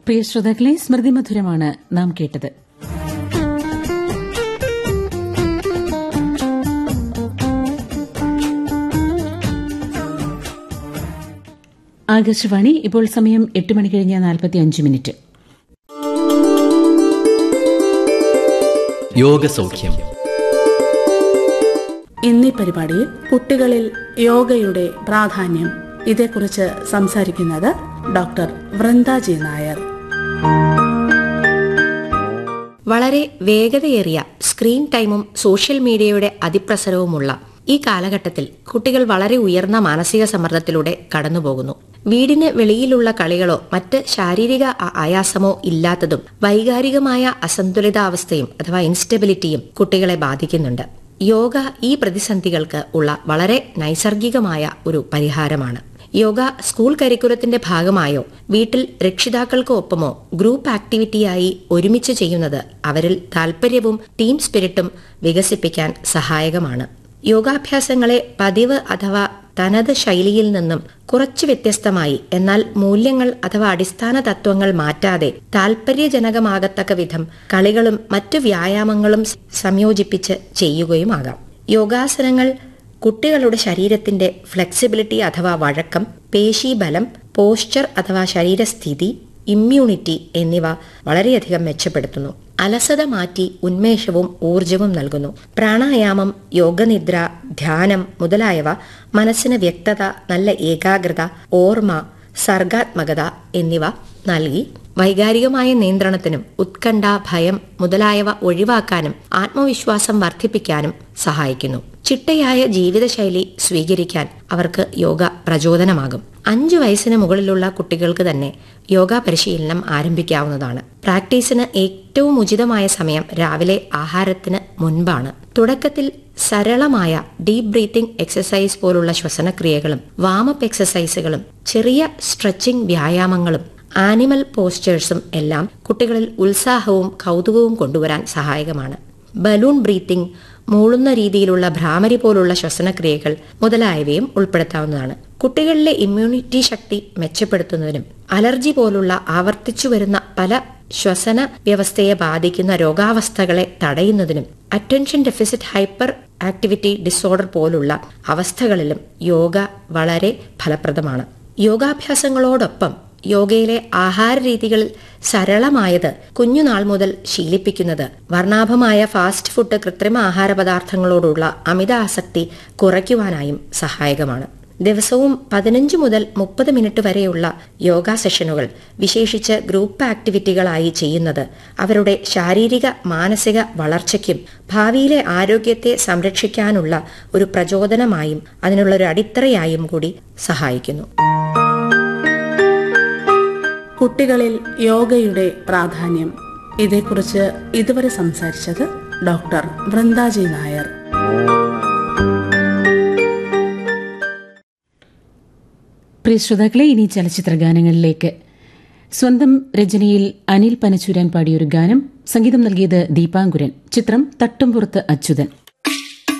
പ്രിയ ശ്രോതാക്കളെ സ്മൃതി മധുരമാണ് നാം കേട്ടത് ആകാശവാണി ഇപ്പോൾ സമയം എട്ട് മണി കഴിഞ്ഞ നാൽപ്പത്തി അഞ്ച് മിനിറ്റ് യോഗസൗഖ്യം ഇന്നീ പരിപാടിയിൽ കുട്ടികളിൽ യോഗയുടെ പ്രാധാന്യം ഇതേക്കുറിച്ച് സംസാരിക്കുന്നത് ഡോക്ടർ വൃന്ദാജി നായർ വളരെ വേഗതയേറിയ സ്ക്രീൻ ടൈമും സോഷ്യൽ മീഡിയയുടെ അതിപ്രസരവുമുള്ള ഈ കാലഘട്ടത്തിൽ കുട്ടികൾ വളരെ ഉയർന്ന മാനസിക സമ്മർദ്ദത്തിലൂടെ കടന്നുപോകുന്നു വീടിന് വെളിയിലുള്ള കളികളോ മറ്റ് ശാരീരിക ആ- ആയാസമോ ഇല്ലാത്തതും വൈകാരികമായ അസന്തുലിതാവസ്ഥയും അഥവാ ഇൻസ്റ്റബിലിറ്റിയും കുട്ടികളെ ബാധിക്കുന്നുണ്ട് യോഗ ഈ പ്രതിസന്ധികൾക്ക് ഉള്ള വളരെ നൈസർഗികമായ ഒരു പരിഹാരമാണ് യോഗ സ്കൂൾ കരിക്കുലത്തിന്റെ ഭാഗമായോ വീട്ടിൽ രക്ഷിതാക്കൾക്ക് ഒപ്പമോ ഗ്രൂപ്പ് ആക്ടിവിറ്റിയായി ഒരുമിച്ച് ചെയ്യുന്നത് അവരിൽ താൽപര്യവും ടീം സ്പിരിറ്റും വികസിപ്പിക്കാൻ സഹായകമാണ് യോഗാഭ്യാസങ്ങളെ പതിവ് അഥവാ തനത് ശൈലിയിൽ നിന്നും കുറച്ച് വ്യത്യസ്തമായി എന്നാൽ മൂല്യങ്ങൾ അഥവാ അടിസ്ഥാന തത്വങ്ങൾ മാറ്റാതെ താൽപര്യജനകമാകത്തക്ക വിധം കളികളും മറ്റു വ്യായാമങ്ങളും സംയോജിപ്പിച്ച് ചെയ്യുകയുമാകാം യോഗാസനങ്ങൾ കുട്ടികളുടെ ശരീരത്തിന്റെ ഫ്ലെക്സിബിലിറ്റി അഥവാ വഴക്കം പേശീബലം പോസ്ചർ അഥവാ ശരീരസ്ഥിതി ഇമ്മ്യൂണിറ്റി എന്നിവ വളരെയധികം മെച്ചപ്പെടുത്തുന്നു അലസത മാറ്റി ഉന്മേഷവും ഊർജവും നൽകുന്നു പ്രാണായാമം യോഗനിദ്ര ധ്യാനം മുതലായവ മനസ്സിന് വ്യക്തത നല്ല ഏകാഗ്രത ഓർമ്മ സർഗാത്മകത എന്നിവ നൽകി വൈകാരികമായ നിയന്ത്രണത്തിനും ഉത്കണ്ഠ ഭയം മുതലായവ ഒഴിവാക്കാനും ആത്മവിശ്വാസം വർദ്ധിപ്പിക്കാനും സഹായിക്കുന്നു ചിട്ടയായ ജീവിതശൈലി സ്വീകരിക്കാൻ അവർക്ക് യോഗ പ്രചോദനമാകും അഞ്ചു വയസ്സിന് മുകളിലുള്ള കുട്ടികൾക്ക് തന്നെ യോഗ പരിശീലനം ആരംഭിക്കാവുന്നതാണ് പ്രാക്ടീസിന് ഏറ്റവും ഉചിതമായ സമയം രാവിലെ ആഹാരത്തിന് മുൻപാണ് തുടക്കത്തിൽ സരളമായ ഡീപ് ബ്രീത്തിംഗ് എക്സസൈസ് പോലുള്ള ശ്വസനക്രിയകളും വാമപ്പ് എക്സസൈസുകളും ചെറിയ സ്ട്രെച്ചിംഗ് വ്യായാമങ്ങളും ആനിമൽ പോസ്റ്റേഴ്സും എല്ലാം കുട്ടികളിൽ ഉത്സാഹവും കൗതുകവും കൊണ്ടുവരാൻ സഹായകമാണ് ബലൂൺ ബ്രീത്തിംഗ് മൂളുന്ന രീതിയിലുള്ള ഭ്രാമരി പോലുള്ള ശ്വസനക്രിയകൾ മുതലായവയും ഉൾപ്പെടുത്താവുന്നതാണ് കുട്ടികളിലെ ഇമ്മ്യൂണിറ്റി ശക്തി മെച്ചപ്പെടുത്തുന്നതിനും അലർജി പോലുള്ള ആവർത്തിച്ചു വരുന്ന പല ശ്വസന വ്യവസ്ഥയെ ബാധിക്കുന്ന രോഗാവസ്ഥകളെ തടയുന്നതിനും attention deficit hyperactivity disorder പോലുള്ള അവസ്ഥകളിലും യോഗ വളരെ ഫലപ്രദമാണ് യോഗാഭ്യാസങ്ങളോടൊപ്പം യോഗയിലെ ആഹാര രീതികളിൽ സരളമായത് കുഞ്ഞുനാൾ മുതൽ ശീലിപ്പിക്കുന്നത് വർണ്ണാഭമായ ഫാസ്റ്റ് ഫുഡ് കൃത്രിമ ആഹാര പദാർത്ഥങ്ങളോടുള്ള അമിത ആസക്തി കുറയ്ക്കുവാനായും സഹായകമാണ് ദിവസവും പതിനഞ്ച് മുതൽ മുപ്പത് മിനിറ്റ് വരെയുള്ള യോഗ സെഷനുകൾ വിശേഷിച്ച് ഗ്രൂപ്പ് ആക്ടിവിറ്റികളായി ചെയ്യുന്നത് അവരുടെ ശാരീരിക മാനസിക വളർച്ചയ്ക്കും ഭാവിയിലെ ആരോഗ്യത്തെ സംരക്ഷിക്കാനുള്ള ഒരു പ്രചോദനമായും അതിനുള്ള ഒരു അടിത്തറയായും കൂടി സഹായിക്കുന്നു കുട്ടികളിൽ യോഗയുടെ പ്രാധാന്യം ഇതേക്കുറിച്ച് ഇതുവരെ സംസാരിച്ചത് ഡോക്ടർ വൃന്ദാജി നായർ പ്രിയ ശ്രോതാക്കളെ ഇനി ചലച്ചിത്ര ഗാനങ്ങളിലേക്ക് സ്വന്തം രചനയിൽ അനിൽ പനച്ചൂരാൻ പാടിയൊരു ഗാനം സംഗീതം നൽകിയത് ദീപാങ്കുരൻ ചിത്രം തട്ടുംപുറത്ത് അച്യുതൻ